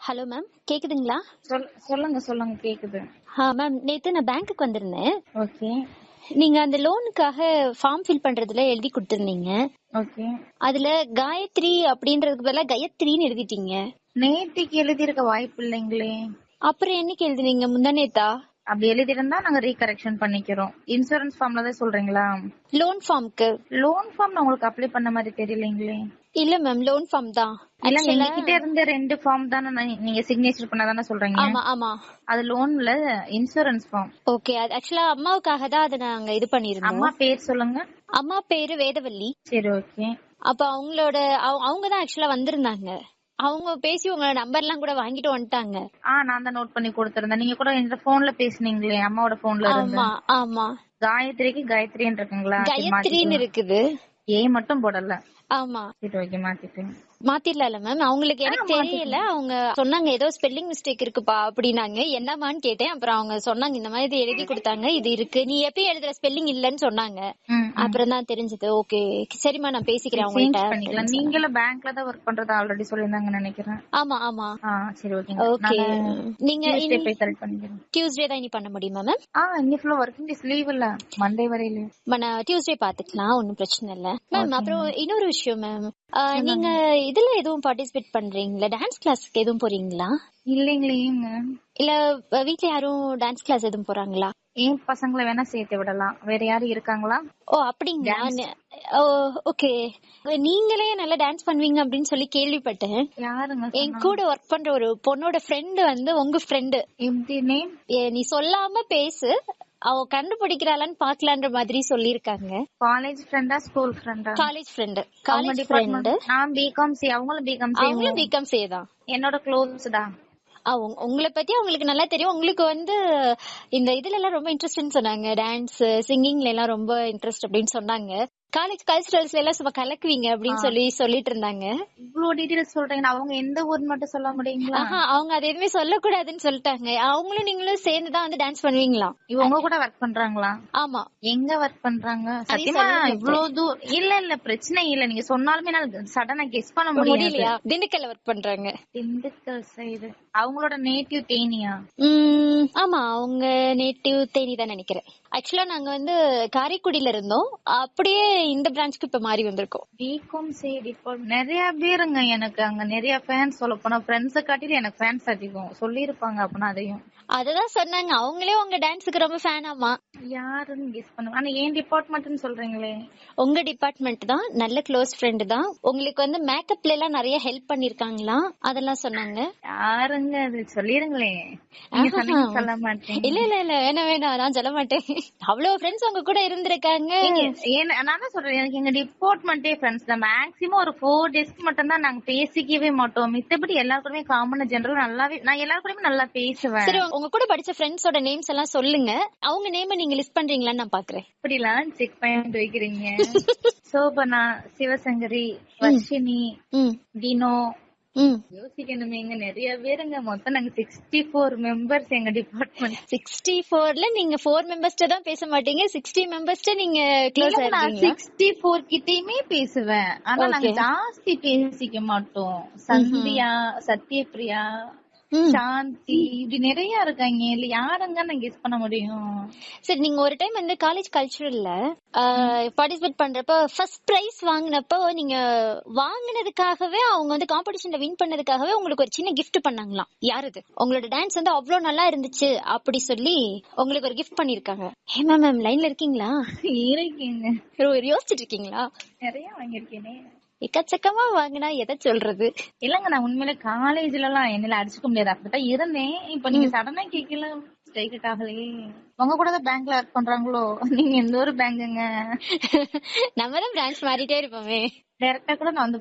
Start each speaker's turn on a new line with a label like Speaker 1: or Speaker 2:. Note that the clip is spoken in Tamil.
Speaker 1: ஹலோ மேம் கேக்குதுங்களா
Speaker 2: சொல் சொல்லுங்க சொல்லுங்க கேக்குது
Speaker 1: ஆ மேம் நேத்து நான் பேங்க்குக்கு வந்திருந்தேன்
Speaker 2: ஓகே
Speaker 1: நீங்க அந்த லோனுக்காக ஃபார்ம் ஃபில் பண்றதுல எழுதி கொடுத்திருந்தீங்க
Speaker 2: ஓகே
Speaker 1: அதுல காயத்ரி அப்படின்றதுக்கு பதிலா கயத்ரின்னு எழுதிட்டீங்க
Speaker 2: நேத்திக்கு எழுதியிருக்க வாய்ப்பு இல்லைங்களே
Speaker 1: அப்புறம் என்னைக்கு எழுதுனீங்க முந்தானேத்தா
Speaker 2: அப்படி எழுதிருந்தா நாங்க ரீகரெக்ஷன் பண்ணிக்கிறோம் இன்சூரன்ஸ் ஃபார்ம்ல தான் சொல்றீங்களா
Speaker 1: லோன் ஃபார்ம்க்கு
Speaker 2: லோன் ஃபார்ம் உங்களுக்கு அப்ளை பண்ண மாதிரி தெரியலீங்களே
Speaker 1: இல்ல மேம் லோன் ஃபார்ம் தான்
Speaker 2: இல்ல
Speaker 1: Actually-
Speaker 2: எங்ககிட்ட இருந்த ரெண்டு ஃபார்ம் தானே நான் நீங்க சிக்னேச்சர் பண்ணதானே சொல்றீங்க
Speaker 1: ஆமா ஆமா
Speaker 2: அது லோன்ல இன்சூரன்ஸ் ஃபார்ம்
Speaker 1: ஓகே அது ஆக்சுவலா அம்மாவுக்காக தான் அதை நாங்க இது பண்ணிருந்தோம்
Speaker 2: அம்மா பேர் சொல்லுங்க
Speaker 1: அம்மா பேரு வேதவல்லி
Speaker 2: சரி ஓகே
Speaker 1: அப்ப அவங்களோட அவ- அவங்க தான் ஆக்சுவலா வந்திருந்தாங்க அவங்க பேசி உங்களோட நம்பர் எல்லாம் கூட வாங்கிட்டு வந்துட்டாங்க
Speaker 2: ஆ நான் தான் நோட் பண்ணி கொடுத்திருந்தேன் நீங்க கூட என்ற போன்ல பேசுனீங்களே அம்மாவோட போன்ல இருந்து
Speaker 1: ஆமா ஆமா
Speaker 2: காயத்ரிக்கு காயத்ரின்னு இருக்குங்களா சரி,
Speaker 1: கயத்ரின்னு
Speaker 2: மாத்திக்கலாம்.
Speaker 1: இருக்குது
Speaker 2: ஏ மட்டும் போடல
Speaker 1: ஆமா
Speaker 2: சரி ஓகே மாத்திட்டேன்
Speaker 1: மாத்திரலாம்ல மேம் அவங்களுக்கு எனக்கு தெரியல அவங்க சொன்னாங்க ஏதோ ஸ்பெல்லிங் மிஸ்டேக் இருக்குப்பா அப்படின்னாங்க என்னமான்னு கேட்டேன் அப்புறம் அவங்க சொன்னாங்க இந்த மாதிரி இது எழுதி கொடுத்தாங்க இது இருக்கு நீ எப்பயும் எழுதுற ஸ்பெல்லிங் இல்லன்னு சொன்னாங்க
Speaker 2: ம்,
Speaker 1: அப்புறம் தான் தெரிஞ்சது ஓகே சரிம்மா நான் பேசிக்கிறேன்
Speaker 2: சேஞ்ச்
Speaker 1: அவங்கள்ட்ட
Speaker 2: பண்ணிக்கலாம் நீங்களும் பேங்க்ல தான் ஒர்க் பண்றது ஆல்ரெடி சொல்லியிருந்தாங்க நினைக்கிறேன்
Speaker 1: ஆமா ஆமா
Speaker 2: ஆ சரி ஓகேங்க
Speaker 1: ஓகே நீங்க
Speaker 2: Tuesday போய் கரெக்ட் பண்ணிக்கிறேன்
Speaker 1: டியூஸ்டே தான் இனி பண்ண முடியுமா மேம்
Speaker 2: ஆ இன்னி ஃபுல்லா ஒர்க்கிங் டேஸ் லீவ் இல்ல மண்டே வரையில
Speaker 1: மன டியூஸ்டே பாத்துக்கலாம் ஒன்னும் பிரச்சனை இல்ல மேம் அப்புறம் இன்னொரு விஷயம் மேம் நீங்க இதுல எதுவும் பார்ட்டிசிபேட் பண்றீங்களா டான்ஸ் கிளாஸ்க்கு எதுவும் போறீங்களா
Speaker 2: இல்லைங்களேங்க
Speaker 1: இல்ல அஹ், வீட்ல யாரும் டான்ஸ் கிளாஸ் எதுவும் போறாங்களா
Speaker 2: ஏன் பசங்களை வேணா சேர்த்து விடலாம் வேற யாரும் இருக்காங்களா
Speaker 1: ஓ அப்படிங்களா ந- ஓ ஓகே நீங்களே நல்லா டான்ஸ் பண்ணுவீங்க அப்படின்னு சொல்லி கேள்விப்பட்டேன்
Speaker 2: யாருங்க
Speaker 1: என் கூட ஒர்க் பண்ற ஒரு பொண்ணோட ஃப்ரெண்டு வந்து உங்க ஃப்ரெண்டு
Speaker 2: எப்படி நேம்
Speaker 1: நீ சொல்லாம பேசு அவ கண்டுபிடிக்கிறாளான்னு பாக்கலான்ற மாதிரி சொல்லிருக்காங்க
Speaker 2: காலேஜ் ஃப்ரெண்டா ஸ்கூல் ஃப்ரெண்டா
Speaker 1: காலேஜ் ஃப்ரெண்டு
Speaker 2: அவங்க
Speaker 1: காலேஜ் ஃப்ரெண்டு
Speaker 2: டிபார்ட்மெண்ட் நான் பிகாம் சி அவங்களும் பிகாம் சி
Speaker 1: அவங்களும் பிகாம் சேதான்
Speaker 2: என்னோட க்ளோஸ்டா
Speaker 1: அவங்க உங்களை பத்தி அவங்களுக்கு நல்லா தெரியும் உங்களுக்கு வந்து இந்த இதுல எல்லாம் ரொம்ப இன்ட்ரெஸ்ட்னு சொன்னாங்க டான்ஸ் சிங்கிங்ல எல்லாம் ரொம்ப இன்ட்ரெஸ்ட் அப்படின்னு சொன்னாங்க காலேஜ் கல்ச்சரல்ஸ்ல எல்லாம் சும்மா கலக்குவீங்க அப்படின்னு சொல்லி சொல்லிட்டு இருந்தாங்க
Speaker 2: இவ்வளவு டீடைல்ஸ் சொல்றீங்க அவங்க எந்த ஊர் மட்டும் சொல்ல முடியுங்களா
Speaker 1: ஆஹா அவங்க அது எதுவுமே சொல்லக்கூடாதுன்னு சொல்லிட்டாங்க அவங்களும் நீங்களும் சேர்ந்து தான் வந்து டான்ஸ் பண்ணுவீங்களாம்
Speaker 2: இவங்க கூட ஒர்க் பண்றாங்களா
Speaker 1: ஆமா
Speaker 2: எங்க ஒர்க் பண்றாங்க சத்தியமா இவ்வளவு தூரம் இல்ல இல்ல பிரச்சனை இல்ல நீங்க சொன்னாலுமே நான் சடனா கெஸ் பண்ண முடியாது
Speaker 1: முடியலையா திண்டுக்கல்ல ஒர்க் பண்றாங்க
Speaker 2: திண்டுக்கல் சைடு அவங்களோட நேட்டிவ் தேனியா
Speaker 1: உம் ஆமா அவங்க நேட்டிவ் தேனி தான் நினைக்கிறேன் ஆக்சுவலா நாங்க வந்து காரைக்குடியில இருந்தோம் அப்படியே இந்த பிரான்ச்க்கு இப்ப மாறி வந்திருக்கோம்
Speaker 2: பிகாம் சைடு இப்போ நிறைய பேருங்க எனக்கு அங்க நிறைய ஃபேன்ஸ் சொல்ல போனா ஃப்ரெண்ட்ஸ காட்டிலும் எனக்கு ஃபேன்ஸ் அதிகம் சொல்லிருப்பாங்க அப்படின்னா அதையும்
Speaker 1: அததான் சொன்னாங்க அவங்களே உங்க டான்ஸுக்கு ரொம்ப ஃபேனாமா
Speaker 2: யாருன்னு கெஸ் பண்ணுங்க ஆனா ஏன் டிபார்ட்மெண்ட்னு சொல்றீங்களே
Speaker 1: உங்க டிபார்ட்மெண்ட் தான் நல்ல க்ளோஸ் ஃப்ரெண்ட் தான் உங்களுக்கு வந்து மேக்கப்ல எல்லாம் நிறைய ஹெல்ப் பண்ணிருக்காங்களா அதெல்லாம் சொன்னாங்க
Speaker 2: யாருங்க அது சொல்லிருங்களே நீங்க சொன்னீங்க சொல்ல மாட்டேன்
Speaker 1: இல்ல இல்ல இல்ல வேணாம் வேணாம் நான் சொல்ல மாட்டேன் அவ்வளவு ஃப்ரெண்ட்ஸ் உங்க கூட இருந்திருக்காங்க
Speaker 2: ஏன் நான் தான் சொல்றேன் எனக்கு எங்க டிபார்ட்மெண்டே ஃப்ரெண்ட்ஸ் தான் மேக்ஸிமம் ஒரு ஃபோர் டேஸ்க்கு மட்டும் தான் நாங்க பேசிக்கவே மாட்டோம் மித்தபடி எல்லாரு கூடயுமே காமன் ஜெனரல் நல்லாவே நான் எல்லாரு கூடயுமே நல்லா பேசுவேன்
Speaker 1: சரி உங்க கூட படிச்ச ஃப்ரெண்ட்ஸோட நேம்ஸ் எல்லாம் சொல்லுங்க அவங்க நேம் நீங்க லிஸ்ட் பண்றீங்களான்னு நான் பாக்குறேன்
Speaker 2: இப்படிலாம் செக் பண்ணிட்டு வைக்கிறீங்க சோபனா சிவசங்கரி வர்ஷினி
Speaker 1: ம்
Speaker 2: டினோ
Speaker 1: ம்
Speaker 2: யோசிக்கணுமே எங்க நிறைய பேருங்க மொத்தம் நாங்க சிக்ஸ்டி ஃபோர் மெம்பர்ஸ் எங்க டிபார்ட்மெண்ட்
Speaker 1: சிக்ஸ்டி ஃபோர்ல நீங்க ஃபோர் மெம்பர்ஸ்ட தான் பேச மாட்டீங்க சிக்ஸ்டி மெம்பர்ஸ்ட நீங்க க்ளோஸ்
Speaker 2: நான்
Speaker 1: ஆயிருக்கீங்களா
Speaker 2: சிக்ஸ்டி ஃபோர் கிட்டயுமே பேசுவேன் ஆனா நாங்க
Speaker 1: Okay.
Speaker 2: ஜாஸ்தி பேசிக்க மாட்டோம் சந்தியா சத்யபிரியா
Speaker 1: ம்.
Speaker 2: சாந்தி இப்படி நிறைய இருக்காங்க இல்ல யாருங்க நான் கெஸ் பண்ண முடியும்
Speaker 1: சரி நீங்க ஒரு டைம் வந்து காலேஜ் கல்ச்சுரல்ல பார்ட்டிசிபேட் பண்றப்ப ஃபர்ஸ்ட் பிரைஸ் வாங்குனப்போ நீங்க வாங்குனதுக்காகவே அவங்க வந்து காம்படிஷன்ல வின் பண்ணதுக்காகவே உங்களுக்கு ஒரு சின்ன gift பண்ணாங்களாம் யார் இது உங்களோட டான்ஸ் வந்து அவ்வளவு நல்லா இருந்துச்சு அப்படி சொல்லி உங்களுக்கு ஒரு gift பண்ணிருக்காங்க ஹேமா மேம் லைன்ல இருக்கீங்களா
Speaker 2: இருக்கீங்க
Speaker 1: ஒரு யோசிச்சுட்டு இருக்கீங்களா
Speaker 2: நிறைய வாங்கியிருக்கேனே
Speaker 1: எக்கச்சக்கமா வாங்கினா எதை சொல்றது
Speaker 2: இல்லங்க நான் உண்மையில காலேஜ்ல எல்லாம் என்னால அடிச்சுக்க முடியாது அப்படித்தான் இருந்தேன் இப்ப நீங்க சடனா கேக்கல ஸ்ட்ரைக் ஆகலையே உங்க கூட தான் பேங்க்ல ஒர்க் பண்றாங்களோ நீங்க எந்த ஒரு பேங்குங்க
Speaker 1: நம்ம தான் பிரான்ச் மாறிட்டே இருப்போமே
Speaker 2: டைரக்டா கூட நான் வந்து